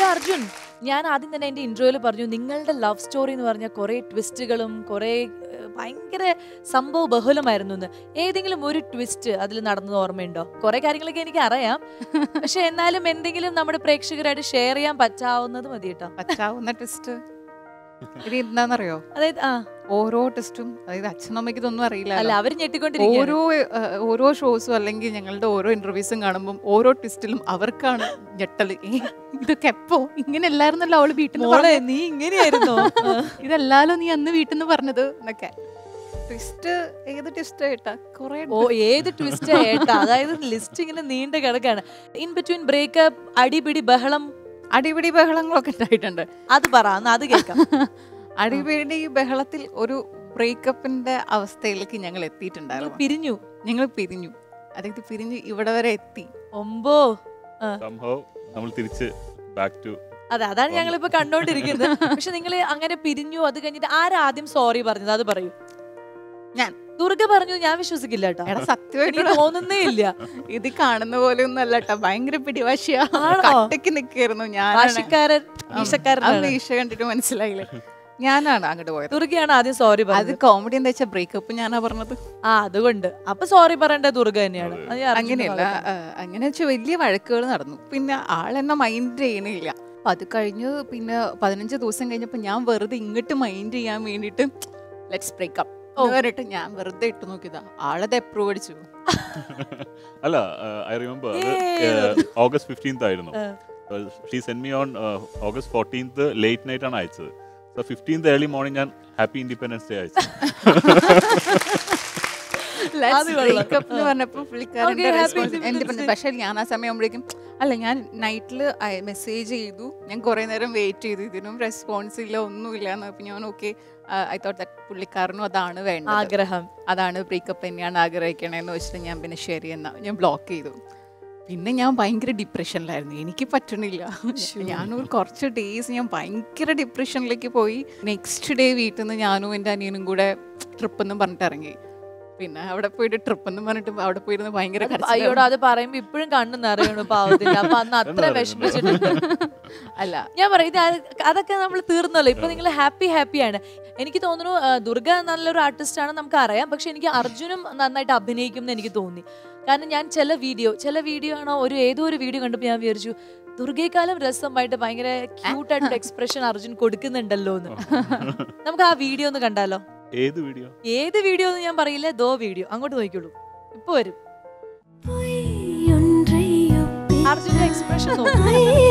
പക്ഷെ അർജുൻ ഞാൻ ആദ്യം തന്നെ എന്റെ ഇൻട്രോയിൽ പറഞ്ഞു നിങ്ങളുടെ ലവ് സ്റ്റോറി എന്ന് പറഞ്ഞ കുറെ ട്വിസ്റ്റുകളും കുറെ ഏഹ്, ഭയങ്കര സംഭവ ബഹുലമായിരുന്നു എന്ന് ഏതെങ്കിലും ഒരു ട്വിസ്റ്റ് അതിൽ നടന്നത് ഓർമ്മയുണ്ടോ കുറെ കാര്യങ്ങളൊക്കെ എനിക്ക് അറിയാം പക്ഷെ എന്നാലും എന്തെങ്കിലും നമ്മുടെ പ്രേക്ഷകരായിട്ട് ഷെയർ ചെയ്യാൻ പറ്റാവുന്നത് മതി കേട്ടോ പറ്റാവുന്ന ടെസ്റ്റ് ഇത് എന്താണെന്നറിയോ അതായത് ആ ഓരോ ടെസ്റ്റും അതായത് അച്ഛനമ്മയ്ക്ക് ഇതൊന്നും അറിയില്ല അല്ല അവര് ഞെട്ടിക്കൊണ്ടിരിക്കും ഓരോ ഏഹ്, ഓരോ ഷോസും അല്ലെങ്കിൽ ഞങ്ങളുടെ ഓരോ ഇന്റർവ്യൂസും കാണുമ്പോൾ ഓരോ ട്വിസ്റ്റിലും അവർക്കാണ് ഞെട്ടല് ഏ, ഇതൊക്കെ എപ്പോ ഇങ്ങനെ അല്ലായിരുന്നല്ലോ അവള് വീട്ടിൽ നിന്ന് മോളെ പറഞ്ഞത്. നീ ഇങ്ങനെയായിരുന്നോ ഇതല്ലാലോ നീ അന്ന് വീട്ടിൽ നിന്ന് പറഞ്ഞത് എന്നൊക്കെ ട്വിസ്റ്റ് ഏത് ട്വിസ്റ്റ് ഏട്ടാ കൊറേ ഓ ഏത് ട്വിസ്റ്റ് ഏട്ടാ അതായത് ലിസ്റ്റ് ഇങ്ങനെ നീണ്ട കിടക്കാണ് ഇൻ ബിറ്റ്വീൻ ബ്രേക്കപ്പ് അടിപിടി ബഹളം അടിപിടി ബഹളങ്ങളൊക്കെ ഉണ്ടായിട്ടുണ്ട് അത് പറ എന്നാ അത് കേൾക്കാം അടിപിടി ബഹളത്തിൽ ഒരു ബ്രേക്കപ്പിന്റെ അവസ്ഥയിലേക്ക് ഞങ്ങൾ നിങ്ങൾ എത്തിയിട്ടുണ്ടായിരുന്നു പിരിഞ്ഞു ഞങ്ങൾ പിരിഞ്ഞു അതായത് പിരിഞ്ഞു ഇവിടെ വരെ എത്തി ഒമ്പോ സംഭവം നമ്മൾ തിരിച്ച് ബാക്ക് ടു അതെ അതാണ് ഞങ്ങൾ ഇപ്പൊ കണ്ടോണ്ടിരിക്കുന്നത് പക്ഷെ നിങ്ങൾ അങ്ങനെ പിരിഞ്ഞു അത് കഴിഞ്ഞിട്ട് ആരാദ്യം സോറി പറഞ്ഞത് അത് പറയൂ ഞാൻ. ദുർഗ പറഞ്ഞു ഞാൻ വിശ്വസിക്കില്ല കേട്ടോ എടാ എനിക്ക് സത്യമായിട്ട് തോന്നുന്നേ ഇല്ല ഇത് കാണുന്ന പോലെ ഒന്നും അല്ല കേട്ടോ ഭയങ്കര പിടിവാശിയാ ആണോ? കട്ടക്ക് നിക്കായിരുന്നു ഞാൻ ഭാഷക്കാരൻ ആ ഈശക്കാരനാണ് വീശ കണ്ടിട്ട് മനസ്സിലായില്ലേ ഞാനാണ് അങ്ങോട്ട് പോയത് ദുർഗയാണ് ആദ്യം സോറി അത് പറഞ്ഞത് കോമഡി എന്താ വെച്ചാൽ ബ്രേക്കപ്പ് ഞാനാ പറഞ്ഞത് ആ അതുകൊണ്ട് അപ്പൊ സോറി പറയേണ്ട ദുർഗ തന്നെയാണ് അത് ഞാൻ അർജുന്റെ അങ്ങനെയല്ല ഭാഗത്താണ്. ആ, അങ്ങനെ വെച്ചാൽ വലിയ വഴക്കുകൾ നടന്നു പിന്നെ ആളെന്നെ മൈൻഡ് ചെയ്യണില്ല അപ്പൊ അത് കഴിഞ്ഞ് പിന്നെ പതിനഞ്ച് ദിവസം കഴിഞ്ഞപ്പോൾ ഞാൻ വെറുതെ ഇങ്ങോട്ട് മൈൻഡ് ചെയ്യാൻ വേണ്ടിയിട്ട് ലെറ്റ്സ് ബ്രേക്കപ്പ് ഓ. പറഞ്ഞിട്ട് ഞാൻ വെറുതെ ഇട്ട് നോക്കിയതാ ആളത് അപ്രൂവ് അടിച്ചു അല്ല ഐ റിമെമ്പർ ഏയ്. ഓഗസ്റ്റ് ഫിഫ്റ്റീൻത്ത് ആയിരുന്നു ആ. She send me on August fourteenth late night ആണ് അയച്ചത് സോ ഫിഫ്റ്റീൻത്ത് ഏർലി മോർണിംഗ് ഞാൻ ഹാപ്പി ഇൻഡിപെൻഡൻസ് ഡേ അയച്ചു അത് കൊള്ളാം. ബ്രേക്കപ്പ് എന്ന് പറഞ്ഞപ്പോൾ Okay, പുള്ളിക്കാരൻ്റെ happy റെസ്പോൺസ് Independence എൻ്റെ Day. പക്ഷേ ഞാൻ ആ സമയം ആകുമ്പോഴേക്കും അല്ല ഞാൻ നൈറ്റിൽ മെസ്സേജ് ചെയ്തു ഞാൻ കുറേ നേരം വെയിറ്റ് ചെയ്തു ഇതിനും റെസ്പോൺസ് ഇല്ല ഒന്നുമില്ല എന്ന് അപ്പം ഞാൻ ഓക്കെ ഐ തോട്ട് ദാറ്റ് പുള്ളിക്കാരനും അതാണ് വേണ്ടത് ആഗ്രഹം അതാണ് ബ്രേക്കപ്പ് തന്നെയാണ് ആഗ്രഹിക്കണേന്ന് വെച്ചിട്ട് ഞാൻ പിന്നെ ശരി എന്നാ ഞാൻ ബ്ലോക്ക് ചെയ്തു പിന്നെ ഞാൻ ഭയങ്കര ഡിപ്രഷനിലായിരുന്നു എനിക്ക് പറ്റണില്ല ഞാനൊരു കുറച്ച് ഡേയ്സ് ഞാൻ ഭയങ്കര ഡിപ്രഷനിലേക്ക് പോയി നെക്സ്റ്റ് ഡേ വീട്ടിൽ നിന്ന് ഞാനും എൻ്റെ അനിയനും കൂടെ ട്രിപ്പ് എന്നും പറഞ്ഞിട്ട് ഇറങ്ങി പിന്നെ അവിടെ പോയിട്ട് ട്രിപ്പ് എന്നും പറഞ്ഞിട്ട് അവിടെ പോയിരുന്ന് ഭയങ്കര അത് കരച്ചിലായിരുന്നു. അയ്യോടാ അത് പറയുമ്പോ ഇപ്പോഴും കണ്ണു നിറയണു പാവത്തിന്റെ അപ്പൊ അന്ന് അത്ര എന്താ വിഷമിച്ചിട്ടുണ്ട് അല്ല ഞാൻ പറയും ഇത് അത് അതൊക്കെ നമ്മൾ തീർന്നല്ലോ ഇപ്പൊ നിങ്ങൾ ഹാപ്പി ഹാപ്പിയാണ് എനിക്ക് തോന്നുന്നു ആ, ദുർഗ നല്ലൊരു ആർട്ടിസ്റ്റ് ആണ് നമുക്ക് അറിയാം പക്ഷെ എനിക്ക് അർജുനും നന്നായിട്ട് അഭിനയിക്കും എന്ന് എനിക്ക് തോന്നി കാരണം ഞാൻ ചില വീഡിയോ ചില വീഡിയോ ആണോ ഒരു ഏതോ ഒരു വീഡിയോ കണ്ടപ്പോൾ ഞാൻ വിചാരിച്ചു ദുർഗയെക്കാളും രസമായിട്ട് ഭയങ്കര ക്യൂട്ടായിട്ടൊരു എക്സ്പ്രഷൻ അർജുൻ കൊടുക്കുന്നുണ്ടല്ലോ എന്ന് നമുക്ക് ആ വീഡിയോ ഒന്ന് കണ്ടാലോ ഏത് വീഡിയോ ഏത് വീഡിയോ എന്ന് ഞാൻ പറയില്ല ദോ വീഡിയോ അങ്ങോട്ട് നോക്കിക്കോളൂ ഇപ്പൊ വരും അർജുന്റെ എക്സ്പ്രഷൻ നോക്കൂ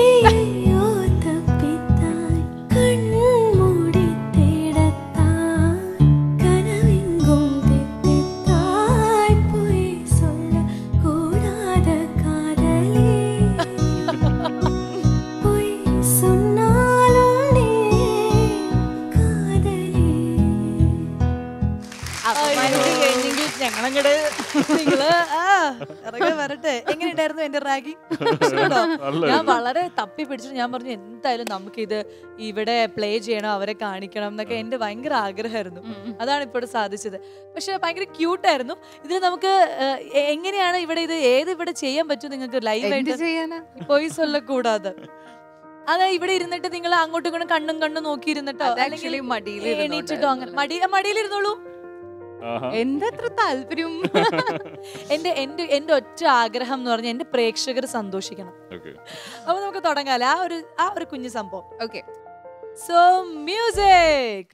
അപമാനിച്ച് കഴിഞ്ഞെങ്കിൽ ഞങ്ങളങ്ങട് നിങ്ങള് ആ ഇറങ്ങി വരട്ടെ എങ്ങനെയുണ്ടായിരുന്നു എന്റെ റാഗിങ് ഞാൻ വളരെ തപ്പി പിടിച്ചിട്ട് ഞാൻ പറഞ്ഞു എന്തായാലും നമുക്കിത് ഇവിടെ പ്ലേ ചെയ്യണം അവരെ കാണിക്കണം എന്നൊക്കെ എന്റെ ഭയങ്കര ആഗ്രഹമായിരുന്നു അതാണ് ഇപ്പോൾ സാധിച്ചത് പക്ഷെ ഭയങ്കര ക്യൂട്ടായിരുന്നു ഇതിൽ നമുക്ക് ഏഹ്, എ- എങ്ങനെയാണ് ഇവിടെ ഇത് ഏത് ഇവിടെ ചെയ്യാൻ പറ്റും നിങ്ങൾക്ക് ലൈവ് എന്ത് ആയിട്ട് ചെയ്യാനാ പോയി കൂടാതെ അതാ ഇവിടെ ഇരുന്നിട്ട് നിങ്ങൾ അങ്ങോട്ടും ഇങ്ങോട്ടും കണ്ണും കണ്ണും നോക്കി ഇരുന്നിട്ടോ അത് അല്ലെങ്കിൽ actually മടിയിൽ എണീറ്റിട്ടോ അങ്ങനെ മടി മടിയിലിരുന്നോളൂ എന്താ അത്ര താല്പര്യം എന്റെ എന്റെ എന്റെ ഒറ്റ ആഗ്രഹം എന്ന് പറഞ്ഞാൽ എന്റെ പ്രേക്ഷകർ സന്തോഷിക്കണം ഓക്കെ അപ്പൊ നമുക്ക് തുടങ്ങാല്ലേ ആ ഒരു ആ ഒരു കുഞ്ഞു സംഭവം okay so music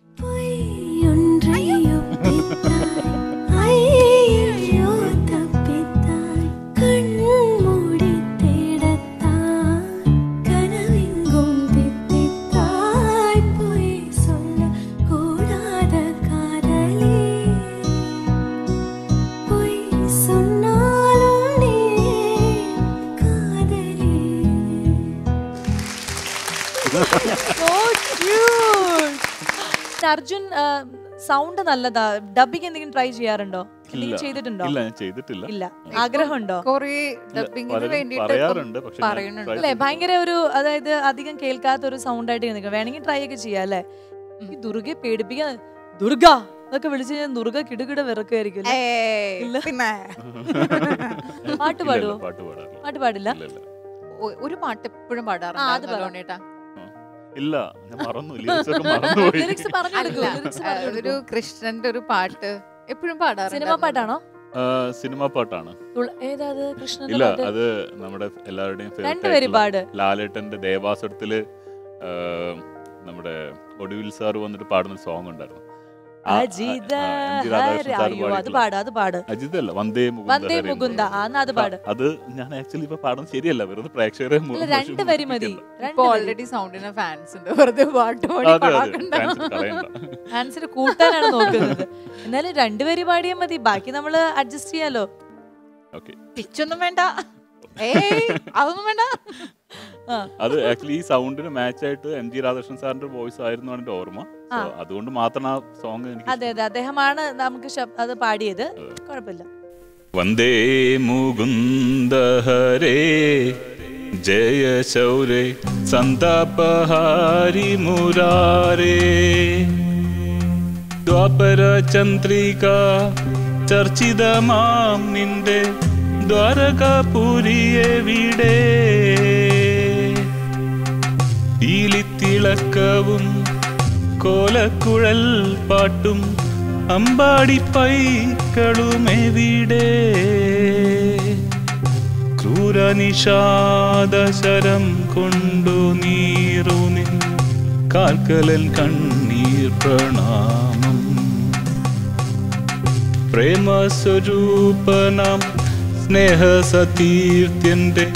Arjun sound നല്ലതാ ഡബിങ് എന്തെങ്കിലും ട്രൈ ചെയ്യാറുണ്ടോ എന്തെങ്കിലും ഇല്ല. ചെയ്തിട്ടുണ്ടോ ഇല്ല ഞാൻ ചെയ്തിട്ടില്ല ഇല്ല ആഗ്രഹമുണ്ടോ കൊറേ ഇല്ല, ഡബിങ്ങിന് പലരും വേണ്ടിയിട്ട് പറയാറുണ്ട് പക്ഷെ ഞാൻ പറയുന്നുണ്ട്. try അല്ലേ ഭയങ്കര ഒരു അതായത് അധികം കേൾക്കാത്ത ഒരു സൗണ്ട് ആയിട്ട് നിൽക്കുക വേണമെങ്കിൽ ട്രൈ ഒക്കെ ചെയ്യാം അല്ലേ ഈ ദുർഗയെ പേടിപ്പിക്കാൻ ദുർഗ എന്നൊക്കെ വിളിച്ചു കഴിഞ്ഞാൽ ദുർഗ കിടുകിട വിറക്കുമായിരിക്കും അല്ലേ? ഏയ്, ഇല്ല. പിന്നെ പാട്ട് ഇല്ല, പാടുവോ ഇല്ല, പാട്ട് പാടാറില്ല പാട്ട് പാടില്ല ഇല്ല, ഇല്ല. ഒ- ഒരു പാട്ട് എപ്പോഴും ആ, അത് പാടാറുണ്ട് പറ. ഉണ്ണേട്ടാ ഇല്ല ഞാൻ മറന്നു ലിറിക്സ് ഒക്കെ മറന്നുപോയി ലിറിക്സ് പറഞ്ഞു കൊടുക്കൂ അല്ല ലിറിക്സ് ആ, പറഞ്ഞു ഒരു കൊടുക്കൂ കൃഷ്ണന്റെ ഒരു പാട്ട് എപ്പോഴും പാടാറുണ്ട് സിനിമ പാട്ടാണോ സിനിമ പാട്ടാണ് തുള- ഏതാ അത് കൃഷ്ണന്റെ ഇല്ല പാട്ട് അത് നമ്മുടെ എല്ലാവരുടെയും favourite രണ്ടുപേര് ആയിട്ടുള്ള പാട് ലാലേട്ടന്റെ ദേവാസുരത്തില് ആ, നമ്മുടെ ഒടുവിൽ സാർ വന്നിട്ട് പാടുന്ന സോങ് ഉണ്ടായിരുന്നു ആ, ആ, അജിത ആ, എം ജി ഹര രാധാകൃഷ്ണൻ സാർ അയ്യോ അത് പാടിയിട്ടുള്ള- പാട് അത് പാട് അജിത് അല്ല വന്ദേ മുകുന്ദ വന്ദേ ഹരേ എന്ന് മുകുന്ദ പറയും. ആ എന്നാ അത് പാട് അത് അത് ഞാൻ ആക്ച്വലി ഇപ്പൊ പാടുന്നത് ശരിയല്ല വെറുതെ പ്രേക്ഷകരെ മു- അല്ല രണ്ട് വരി മതി മുഷിപ്പിക്കണ്ട. രണ്ട് ഇപ്പൊ വരി. ഓൾറെഡി സൗണ്ടിന് ഫാൻസ് ഉണ്ട് വെറുതെ പാട്ട് പാടി അതെ അതെ പാടാക്കണ്ട. fans കളയണ്ട ആൻസർ കൂട്ടാനാണ് നോക്കുന്നത് എന്നാലും രണ്ടുപേര് പാടിയാൽ മതി ബാക്കി നമ്മള് അഡ്ജസ്റ്റ് ചെയ്യാലോ ഓക്കെ പിച്ചൊന്നും വേണ്ട ഏയ് അതൊന്നും വേണ്ട ആ അത് ആക്ച്വലി ഈ സൗണ്ടിന് മാച്ച് ആയിട്ട് എം ജി രാധാകൃഷ്ണൻ സാറിന്റെ വോയിസ് ആയിരുന്നു എന്റെ ഓർമ്മ So, അതുകൊണ്ട് മാത്രം ആ സോങ് എനിക്ക് അതെ അതെ അദ്ദേഹമാണ് നമുക്ക് ശബ്- അത് പാടിയത് കുഴപ്പമില്ല വന്ദേ മുകുന്ദ ഹരേ ജയ ശൗരേ സന്താപഹാരി മുരാരേ ദ്വാപര ചന്ദ്രിക ചർച്ചിതമാം നിന്റെ ദ്വാരകാപുരിയെവിടെ പീലിത്തിളക്കവും കോലക്കുഴൽ പാട്ടും അമ്പാടി പൈക്കളുമെവിടെ ക്രൂരനിഷാദശരം കൊണ്ടു നീറുനിൻ കാൽക്കലൻ കണ്ണീർ പ്രണാമം പ്രേമസ്വരൂപനാം സ്നേഹസതീർത്ഥ്യന്റെ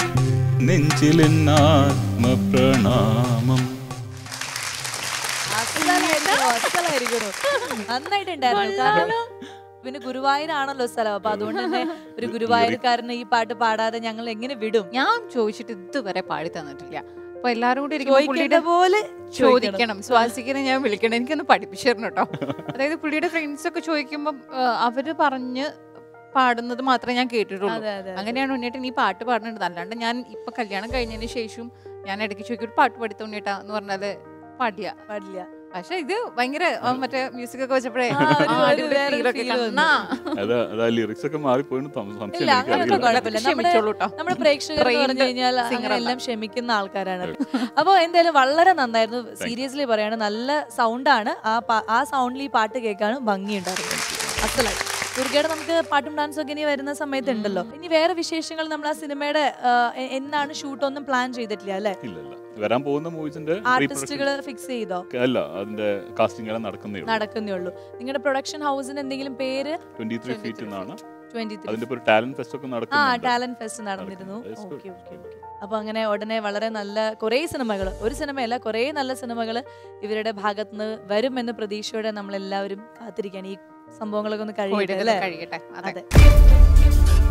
നെഞ്ചിലെന്നാത്മപ്രണാമം അസലായിരിക്കണു, അസലായിരിക്കണു. നന്നായിട്ടുണ്ടായിരുന്നു കാരണം പിന്നെ ഗുരുവായൂരാണല്ലോ സ്ഥലം അപ്പൊ അതുകൊണ്ട് തന്നെ ഒരു ഗുരുവായൂർക്കാരന് ഈ പാട്ട് പാടാതെ ഞങ്ങൾ എങ്ങനെ വിടും ഞാൻ ചോദിച്ചിട്ട് ഇതുവരെ പാടി തന്നിട്ടില്ല അപ്പൊ എല്ലാരും കൂടി ഇരിക്കുമ്പോ ചോദിക്കേണ്ട പുള്ളിയുടെ പോലെ ചോദിക്കണം സ്വാസിക്കിനെ ഞാൻ വിളിക്കണം എനിക്കൊന്ന് പഠിപ്പിച്ചു തരണം കേട്ടോ അതായത് പുള്ളിയുടെ ഫ്രണ്ട്സ് ഒക്കെ ചോദിക്കുമ്പോൾ അവര് പറഞ്ഞ് പാടുന്നത് മാത്രമേ ഞാൻ കേട്ടിട്ടുള്ളൂ അതെ അതെ അങ്ങനെയാണ് ഉണ്ണിയേട്ടൻ ഈ പാട്ട് പാടുന്നുണ്ട് അല്ലാണ്ട് ഞാൻ ഇപ്പൊ കല്യാണം കഴിഞ്ഞതിന് ശേഷം ഞാൻ ഇടയ്ക്ക് ചോദിക്കും ഒരു പാട്ട് പഠിത്ത ഉണ്ണിയേട്ടാ എന്ന് പറഞ്ഞാല് പാടില്ല പാടില്ല പക്ഷെ ഇത് ഭയങ്കര ആ, മറ്റേ മ്യൂസിക് ഒക്കെ വെച്ചപ്പോഴേ ആ, ഒരു- ആ, ഒരു അടിപൊളി വേറൊരു feel ഒക്കെ feel കണ്ടാ. അത് അത് ലിറിക്സ് ഒക്കെ മാറിപ്പോയിന്ന് സം- സംശയം ഇല്ല അങ്ങനെയൊക്കെ എനിക്കറിയില്ല. കുഴപ്പമില്ല നമ്മുടെ ക്ഷമിച്ചോളൂ ട്ടോ. നമ്മുടെ പ്രേക്ഷകർ എന്ന് Trained പറഞ്ഞു കഴിഞ്ഞാൽ singer അങ്ങനെ അല്ല. എല്ലാം ക്ഷമിക്കുന്ന ആൾക്കാരാണ് അപ്പോൾ എന്തായാലും വളരെ നന്നായിരുന്നു സീരിയസ്ലി പറയാണ് നല്ല സൗണ്ടാണ് ആ പാ- ആ സൗണ്ടിൽ ഈ പാട്ട് കേൾക്കാനും ഭംഗിയുണ്ടായിരുന്നു അസലായി ദുർഗയുടെ നമുക്ക് പാട്ടും ഡാൻസും ഒക്കെ ഇനി വരുന്ന സമയത്ത് ഉണ്ടല്ലോ ഇനി വേറെ വിശേഷങ്ങൾ നമ്മൾ ആ സിനിമയുടെ ആ, എ- എന്നാണ് ഷൂട്ട് ഒന്നും പ്ലാൻ ചെയ്തിട്ടില്ല അല്ലെ ഇല്ല ഇല്ല വരാൻ പോകുന്ന മൂവീസിന്റെ ആർട്ടിസ്റ്റുകൾ ഫിക്സ് ചെയ്തോ അല്ല അതിന്റെ കാസ്റ്റിംഗ് എല്ലാം നടക്കുന്നേ ഉള്ളൂ നടക്കുന്നേ ഉള്ളൂ നിങ്ങളുടെ പ്രൊഡക്ഷൻ ഹൗസിന് എന്തെങ്കിലും പേര് ട്വന്റി ത്രീ ഫീറ്റ് എന്നാണ് ട്വന്റി ത്രീ അതിന്റെ ഇപ്പൊ ഒരു ടാലന്റ് ഫെസ്റ്റ് ഒക്കെ ആ നടക്കുന്നുണ്ട് ടാലന്റ് ഫെസ്റ്റ് നടന്നിരുന്നു That's good. Okay okay okay അപ്പൊ അങ്ങനെ ഉടനെ വളരെ നല്ല കുറേ സിനിമകൾ ഒരു സിനിമയല്ല കുറേ നല്ല സിനിമകൾ ഇവരുടെ ഭാഗത്തുനിന്ന് വരുമെന്ന് പ്രതീക്ഷയോടെ നമ്മൾ എല്ലാവരും കാത്തിരിക്കുകയാണ് ഈ സംഭവങ്ങളൊക്കെ ഒന്ന് കഴിയട്ടെ പോയിട്ട് അല്ലേ കഴിയട്ടെ അതെ അതെ